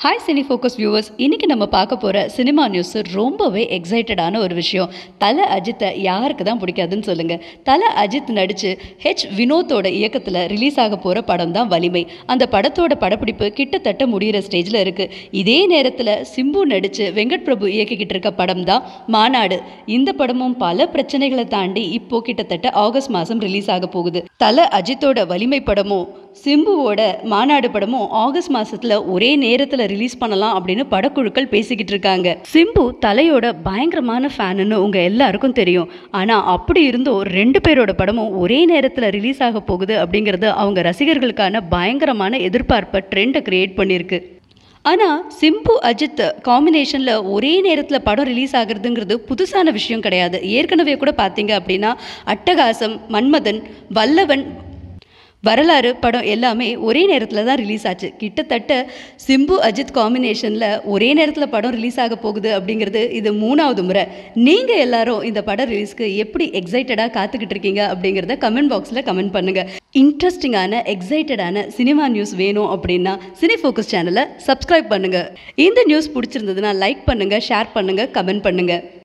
hi cine focus viewers இன்னைக்கு நம்ம பார்க்க போகிற சினிமா நியூஸ் ரொம்பவே எக்ஸைட்டடான ஒரு விஷயம் தலை அஜித்தை யாருக்கு தான் பிடிக்காதுன்னு சொல்லுங்கள் தலை அஜித் நடித்து ஹெச் வினோத்தோட இயக்கத்தில் ரிலீஸ் ஆக போகிற படம் தான் வலிமை அந்த படத்தோட படப்பிடிப்பு கிட்டத்தட்ட முடிகிற ஸ்டேஜில் இருக்குது இதே நேரத்தில் சிம்பு நடித்து வெங்கட் பிரபு இயக்கிக்கிட்டு இருக்க படம் தான் மாநாடு இந்த படமும் பல பிரச்சனைகளை தாண்டி இப்போ கிட்டத்தட்ட ஆகஸ்ட் மாதம் ரிலீஸ் ஆக போகுது தலை அஜித்தோட வலிமை படமும் சிம்புவோட மாநாடு படமும் ஆகஸ்ட் மாசத்துல ஒரே நேரத்துல ரிலீஸ் பண்ணலாம் அப்படின்னு படக்குழுக்கள் பேசிக்கிட்டு இருக்காங்க சிம்பு தலையோட பயங்கரமான ஃபேனுன்னு உங்க எல்லாருக்கும் தெரியும் ஆனா அப்படி இருந்தும் ரெண்டு பேரோட படமும் ஒரே நேரத்துல ரிலீஸ் ஆக போகுது அப்படிங்கிறது அவங்க ரசிகர்களுக்கான பயங்கரமான எதிர்பார்ப்பை ட்ரெண்டை கிரியேட் பண்ணியிருக்கு ஆனால் சிம்பு அஜித் காம்பினேஷனில் ஒரே நேரத்தில் படம் ரிலீஸ் ஆகுறதுங்கிறது புதுசான விஷயம் கிடையாது ஏற்கனவே கூட பார்த்தீங்க அப்படின்னா அட்டகாசம் மன்மதன் வல்லவன் வரலாறு படம் எல்லாமே ஒரே நேரத்தில் தான் ரிலீஸ் ஆச்சு கிட்டத்தட்ட சிம்பு அஜித் காம்பினேஷனில் ஒரே நேரத்தில் படம் ரிலீஸ் ஆக போகுது அப்படிங்கிறது இது மூணாவது முறை நீங்கள் எல்லாரும் இந்த படம் ரிலீஸ்க்கு எப்படி எக்ஸைட்டடாக காத்துக்கிட்டு இருக்கீங்க அப்படிங்கிறத கமெண்ட் பாக்ஸில் கமெண்ட் பண்ணுங்கள் இன்ட்ரெஸ்டிங்கான எக்ஸைட்டடான சினிமா நியூஸ் வேணும் அப்படின்னா சினி ஃபோக்கஸ் சேனலை சப்ஸ்கிரைப் பண்ணுங்கள் இந்த நியூஸ் பிடிச்சிருந்ததுன்னா லைக் பண்ணுங்கள் ஷேர் பண்ணுங்கள் கமெண்ட் பண்ணுங்கள்